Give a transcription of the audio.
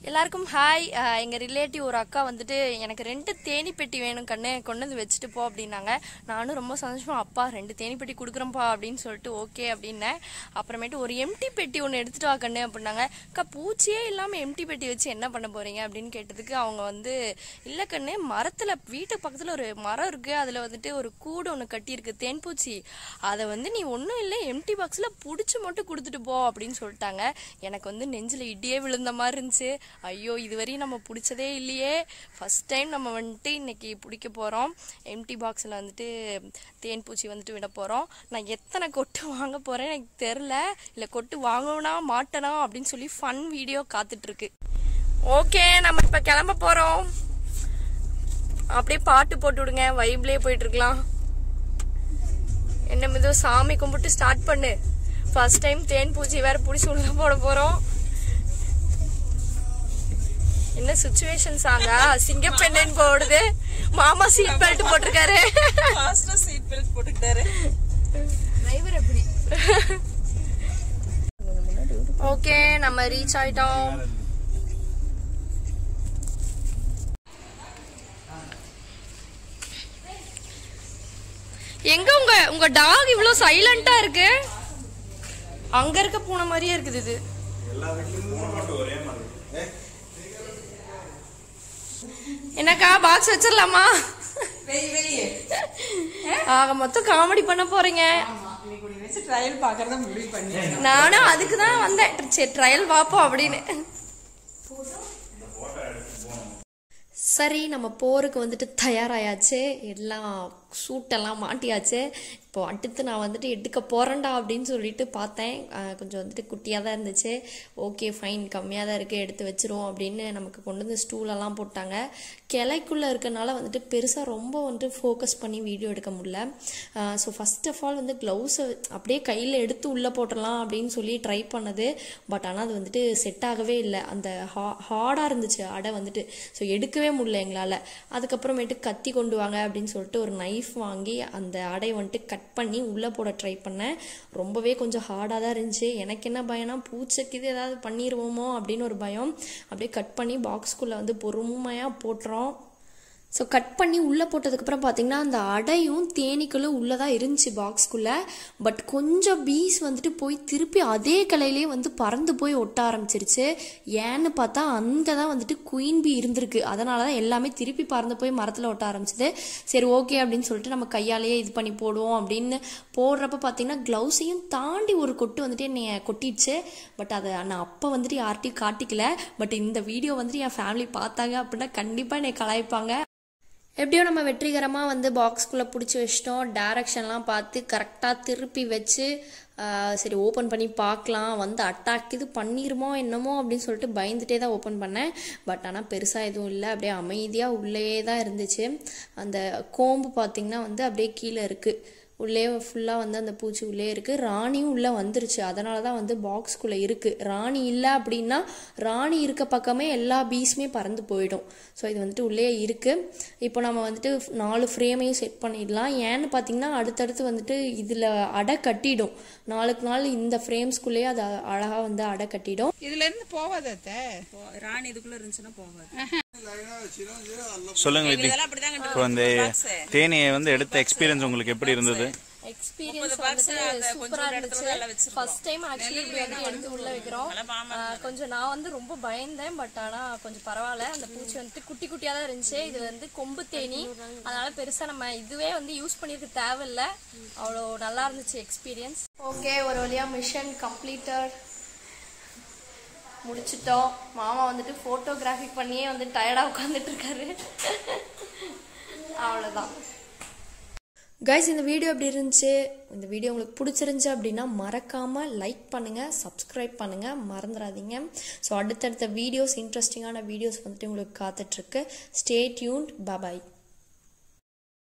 எல்லாருக்கும் ஹாய் எங்கள் ரிலேட்டிவ் ஒரு அக்கா வந்துட்டு எனக்கு ரெண்டு தேனி பெட்டி வேணும் கண்ணு கொண்டு வந்து வச்சுட்டு போ அப்படின்னாங்க நானும் ரொம்ப சந்தோஷமா அப்பா ரெண்டு தேனி பெட்டி கொடுக்குறேன்ப்பா அப்படின்னு சொல்லிட்டு ஓகே அப்படின்னேன் அப்புறமேட்டு ஒரு எம்டி பெட்டி ஒன்று எடுத்துட்டு வா கண்ணு அப்படின்னாங்க அக்கா பூச்சியே இல்லாமல் எம்டி பெட்டி வச்சு என்ன பண்ண போறீங்க அப்படின்னு கேட்டதுக்கு அவங்க வந்து இல்லை கண்ணு மரத்தில் வீட்டு பக்கத்தில் ஒரு மரம் இருக்கு அதில் வந்துட்டு ஒரு கூடு ஒன்று கட்டியிருக்கு தேன்பூச்சி அதை வந்து நீ ஒன்றும் இல்லை எம்டி பாக்ஸில் பிடிச்சி மட்டும் கொடுத்துட்டு போ அப்படின்னு சொல்லிட்டாங்க எனக்கு வந்து நெஞ்சில் இடியே விழுந்த மாதிரி இருந்துச்சு ஐயோ இதுவரையும் நம்ம பிடிச்சதே இல்லையே ஃபர்ஸ்ட் டைம் நம்ம வந்துட்டு இன்னைக்கு பிடிக்க போகிறோம் எம்டி பாக்ஸில் வந்துட்டு தேன் பூச்சி வந்துட்டு விட போகிறோம் நான் எத்தனை கொட்டு வாங்க போகிறேன் எனக்கு தெரில இல்லை கொட்டு வாங்கணும்னா மாட்டனா அப்படின்னு சொல்லி ஃபன் வீடியோ காத்துட்ருக்கு ஓகே நம்ம இப்போ கிளம்ப போகிறோம் அப்படியே பாட்டு போட்டு விடுங்க வைப்லேயே போயிட்டு இருக்கலாம் என்ன மிதோ சாமி கும்பிட்டு ஸ்டார்ட் பண்ணு ஃபர்ஸ்ட் டைம் தேன் பூச்சி வேற பிடிச்சி உள்ள போட போறோம் என்ன சுச்சுவேஷன் சாங்கா சிங்கப்பெண்ணன் போடுது மாமா சீட் பெல்ட் போட்டிருக்காரு ஃபாஸ்டா சீட் பெல்ட் போட்டுக்கிட்டாரு டிரைவர் எப்படி ஓகே நம்ம ரீச் ஆயிட்டோம் எங்க உங்க உங்க டாக் இவ்ளோ சைலண்டா இருக்கு அங்க இருக்க பூனை மாதிரியே இருக்குது இது என்னக்கா பாக்ஸ் வச்சிடலாமா வெய் வெய் ஆக மொத்தம் காமெடி பண்ண போறீங்க ஆமா இன்னைக்கு உன்னை வச்சு ட்ரையல் பாக்குறத முடிவு பண்ணி நானும் அதுக்கு தான் வந்தேன் சரி ட்ரையல் பார்ப்போம் அப்படின்னு சரி நம்ம போருக்கு வந்துட்டு தயாராயாச்சு எல்லாம் சூட்டெல்லாம் மாட்டியாச்சு இப்போ அடுத்து நான் வந்துட்டு எடுக்க போறேன்டா அப்படின்னு சொல்லிட்டு பார்த்தேன் அஹ் கொஞ்சம் வந்துட்டு குட்டியாக தான் இருந்துச்சு ஓகே ஃபைன் கம்மியாக தான் இருக்குது எடுத்து வச்சிருவோம் அப்படின்னு நமக்கு கொண்டு வந்து ஸ்டூலெல்லாம் போட்டாங்க கிளைக்குள்ளே இருக்கனால வந்துட்டு பெருசாக ரொம்ப வந்துட்டு ஃபோக்கஸ் பண்ணி வீடியோ எடுக்க முடியல ஸோ ஃபர்ஸ்ட் ஆஃப் ஆல் வந்து க்ளவுஸை அப்படியே கையில் எடுத்து உள்ளே போட்டுடலாம் அப்படின்னு சொல்லி ட்ரை பண்ணது பட் ஆனால் அது வந்துட்டு செட் ஆகவே இல்லை அந்த ஹா ஹார்டாக இருந்துச்சு அடை வந்துட்டு ஸோ எடுக்கவே முடியல எங்களால் அதுக்கப்புறமேட்டு கத்தி கொண்டு வாங்க அப்படின்னு சொல்லிட்டு ஒரு நைஃப் வாங்கி அந்த அடை வந்துட்டு கட் பண்ணி உள்ளே போட ட்ரை பண்ணேன் ரொம்பவே கொஞ்சம் ஹார்டாக தான் இருந்துச்சு எனக்கு என்ன பயம்னா பூச்சைக்கு இது ஏதாவது பண்ணிடுவோமோ அப்படின்னு ஒரு பயம் அப்படியே கட் பண்ணி பாக்ஸ்குள்ளே வந்து பொறுமையாக போட்டுறோம் ஸோ கட் பண்ணி உள்ளே போட்டதுக்கப்புறம் பார்த்தீங்கன்னா அந்த அடையும் தேனீக்களும் உள்ளே தான் இருந்துச்சு பாக்ஸ்குள்ளே பட் கொஞ்சம் பீஸ் வந்துட்டு போய் திருப்பி அதே கலையிலே வந்து பறந்து போய் ஒட்ட ஆரம்பிச்சிருச்சு ஏன்னு பார்த்தா அங்கே தான் வந்துட்டு குயின் பீ இருந்திருக்கு அதனால தான் எல்லாமே திருப்பி பறந்து போய் மரத்தில் ஒட்ட ஆரம்பிச்சது சரி ஓகே அப்படின்னு சொல்லிட்டு நம்ம கையாலேயே இது பண்ணி போடுவோம் அப்படின்னு போடுறப்ப பார்த்தீங்கன்னா க்ளவுஸையும் தாண்டி ஒரு கொட்டு வந்துட்டு என்னை கொட்டிடுச்சு பட் அதை நான் அப்போ வந்துட்டு யார்ட்டையும் காட்டிக்கல பட் இந்த வீடியோ வந்துட்டு என் ஃபேமிலி பார்த்தாங்க அப்படின்னா கண்டிப்பாக என்னை கலாய்ப்பாங்க எப்படியோ நம்ம வெற்றிகரமாக வந்து பாக்ஸ்குள்ளே பிடிச்சி வச்சிட்டோம் டேரக்ஷன்லாம் பார்த்து கரெக்டாக திருப்பி வச்சு ஆஹ், சரி ஓப்பன் பண்ணி பார்க்கலாம் வந்து அட்டாக் இது பண்ணிருமோ என்னமோ அப்படின்னு சொல்லிட்டு பயந்துட்டே தான் ஓப்பன் பண்ணேன் பட் ஆனால் பெருசாக எதுவும் இல்லை அப்படியே அமைதியாக உள்ளே தான் இருந்துச்சு அந்த கோம்பு பார்த்திங்கன்னா வந்து அப்படியே கீழே இருக்குது உள்ளே ஃபுல்லாக வந்து அந்த பூச்சி உள்ளே இருக்குது ராணியும் உள்ளே வந்துருச்சு அதனால தான் வந்து பாக்ஸ்குள்ளே இருக்குது ராணி இல்லை அப்படின்னா ராணி இருக்க பக்கமே எல்லா பீஸுமே பறந்து போயிடும் ஸோ இது வந்துட்டு உள்ளே இருக்குது இப்போ நம்ம வந்துட்டு நாலு ஃப்ரேமையும் செட் பண்ணிடலாம் ஏன்னு பார்த்தீங்கன்னா அடுத்தடுத்து வந்துட்டு இதில் அடை கட்டிடும் நாளுக்கு நாள் இந்த ஃப்ரேம்ஸ்குள்ளேயே அது அழகாக வந்து அடை கட்டிடும் இதுல இருந்து போவாத அத்தை ராணி இதுக்குள்ள இருந்துச்சுன்னா போவாது சொல்லுங்க விதி இப்போ அந்த தேனியை வந்து எடுத்த எக்ஸ்பீரியன்ஸ் உங்களுக்கு எப்படி இருந்தது எக்ஸ்பீரியன்ஸ் வந்துட்டு சூப்பரா இருந்துச்சு ஃபர்ஸ்ட் டைம் ஆக்சுவலி இப்படி வந்து எடுத்து உள்ள வைக்கிறோம் ஆஹ் கொஞ்சம் நான் வந்து ரொம்ப பயந்தேன் பட் ஆனா கொஞ்சம் பரவாயில்ல அந்த பூச்சி வந்துட்டு குட்டி குட்டியா தான் இருந்துச்சு இது வந்து கொம்பு தேனி அதனால பெருசா நம்ம இதுவே வந்து யூஸ் பண்ணிருக்க தேவையில்ல அவ்வளோ நல்லா இருந்துச்சு எக்ஸ்பீரியன்ஸ் ஓகே ஒரு வழியா மிஷன் கம்ப்ளீட்டட் முடிச்சிட்டோம் மாமா வந்துட்டு ஃபோட்டோகிராஃபி பண்ணியே வந்து டயர்டாக உட்காந்துட்டு இருக்காரு அவ்வளோதான் கைஸ் இந்த வீடியோ எப்படி இருந்துச்சு இந்த வீடியோ உங்களுக்கு பிடிச்சிருந்துச்சு அப்படின்னா மறக்காமல் லைக் பண்ணுங்கள் சப்ஸ்கிரைப் பண்ணுங்கள் மறந்துடாதீங்க ஸோ அடுத்தடுத்த வீடியோஸ் இன்ட்ரெஸ்டிங்கான வீடியோஸ் வந்துட்டு உங்களுக்கு காத்துட்ருக்கு ஸ்டே டியூன்ட் பபாய்